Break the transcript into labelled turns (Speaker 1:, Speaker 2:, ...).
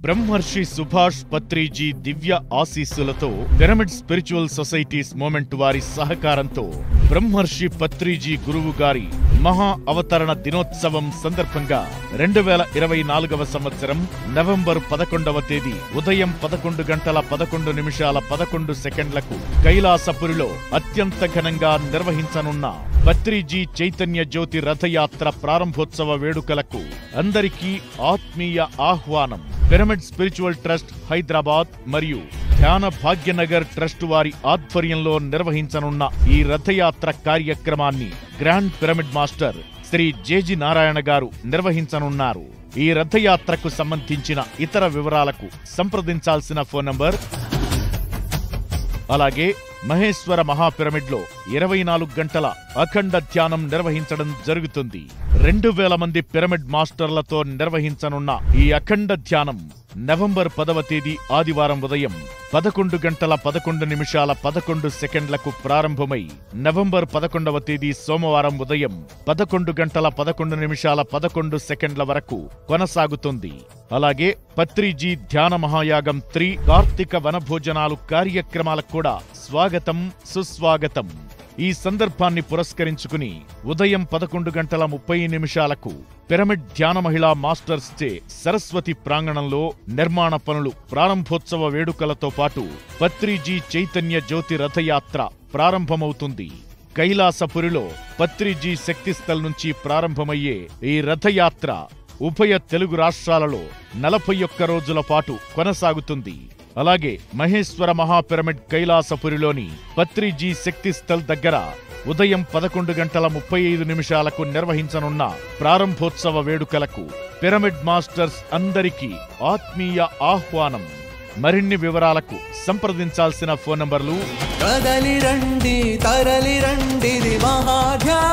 Speaker 1: బ్రహ్మర్షి సుభాష్ పత్రిజీ దివ్య ఆశీస్సులతో pyramid spiritual societies moment వారి సహకారంతో బ్రహ్మర్షి పత్రిజీ గురువు గారి మహా అవతరణ దినోత్సవం సందర్భంగా రెండు వేల ఇరవై నాలుగవ సంవత్సరం నవంబర్ పదకొండవ తేదీ ఉదయం పదకొండు గంటల పదకొండు నిమిషాల పదకొండు సెకండ్లకు కైలాసపురిలో అత్యంత ఘనంగా నిర్వహించనున్న పత్రిజీ చైతన్య జ్యోతి రథయాత్ర ప్రారంభోత్సవ వేడుకలకు అందరికీ ఆత్మీయ ఆహ్వానం పిరమిడ్ స్పిరిచువల్ ట్రస్ట్ హైదరాబాద్ మరియు ధ్యాన భాగ్యనగర్ ట్రస్ట్ వారి ఆధ్వర్యంలో నిర్వహించనున్న ఈ రథయాత్ర కార్యక్రమాన్ని గ్రాండ్ పిరమిడ్ మాస్టర్ శ్రీ జేజి నారాయణ గారు నిర్వహించనున్నారు ఈ రథయాత్రకు సంబంధించిన ఇతర వివరాలకు సంప్రదించాల్సిన ఫోన్ నంబర్ అలాగే మహేశ్వర మహాపిరమిడ్లో ఇరవై నాలుగు గంటల అఖండ ధ్యానం నిర్వహించడం జరుగుతుంది రెండు వేల మంది పిరమిడ్ మాస్టర్లతో నిర్వహించనున్న ఈ అఖండ ధ్యానం నవంబర్ పదవ తేదీ ఆదివారం ఉదయం పదకొండు గంటల పదకొండు నిమిషాల పదకొండు సెకండ్లకు ప్రారంభమై నవంబర్ పదకొండవ తేదీ సోమవారం ఉదయం పదకొండు గంటల పదకొండు నిమిషాల పదకొండు సెకండ్ల వరకు కొనసాగుతుంది అలాగే పత్రిజీ ధ్యాన మహాయాగం త్రీ కార్తీక వనభోజనాలు కార్యక్రమాలకు కూడా స్వాగతం సుస్వాగతం ఈ సందర్భాన్ని పురస్కరించుకుని ఉదయం పదకొండు గంటల ముప్పై నిమిషాలకు పిరమిడ్ ధ్యాన మహిళా మాస్టర్స్ చే సరస్వతి ప్రాంగణంలో నిర్మాణ పనులు ప్రారంభోత్సవ వేడుకలతో పాటు పత్రిజీ చైతన్య జ్యోతి రథయాత్ర ప్రారంభమవుతుంది కైలాసపురిలో పత్రిజీ శక్తిస్థల్ నుంచి ప్రారంభమయ్యే ఈ రథయాత్ర ఉభయ తెలుగు రాష్ట్రాలలో నలభై ఒక్క రోజుల పాటు కొనసాగుతుంది అలాగే మహేశ్వర మహాపిరమిడ్ కైలాసపురిలోని పత్రిజీ శక్తిస్థల్ దగ్గర ఉదయం పదకొండు గంటల ముప్పై ఐదు నిమిషాలకు నిర్వహించనున్న ప్రారంభోత్సవ వేడుకలకు పిరమిడ్ మాస్టర్స్ అందరికీ ఆత్మీయ ఆహ్వానం మరిన్ని వివరాలకు సంప్రదించాల్సిన ఫోన్ నంబర్లు
Speaker 2: కదలి రండి తరలి రండిది మహాధ్యాన